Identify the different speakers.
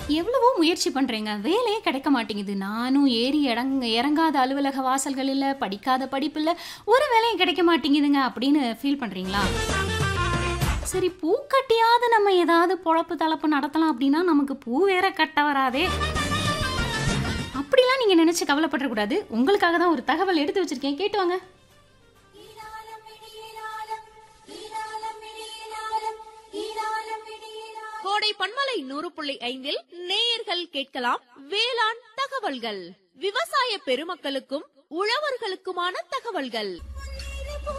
Speaker 1: எவ்வளவோ முயற்சி பண்றேங்க வேலையே கிடைக்க மாட்டேங்குது நானும் ஏறி இறங்க இறங்காத அலுவலக வாசல்கள் இல்ல படிக்காத படிப்பு இல்ல ஒரு வேலையும் கிடைக்க மாட்டேங்குதுங்க அப்படின்னு ஃபீல் பண்றீங்களா சரி பூ கட்டியாவது நம்ம ஏதாவது பொழப்பு தளப்பு நடத்தலாம் அப்படின்னா நமக்கு பூ வேற கட்ட வராதே அப்படிலாம் நீங்க நினைச்சு கவலைப்படக்கூடாது கூடாது உங்களுக்காக தான் ஒரு தகவல் எடுத்து வச்சிருக்கேன் கேட்டு வாங்க
Speaker 2: கோடை பண்பலை நூறு புள்ளி ஐந்தில் நேயர்கள் கேட்கலாம் வேளாண் தகவல்கள் விவசாய பெருமக்களுக்கும் உழவர்களுக்குமான தகவல்கள்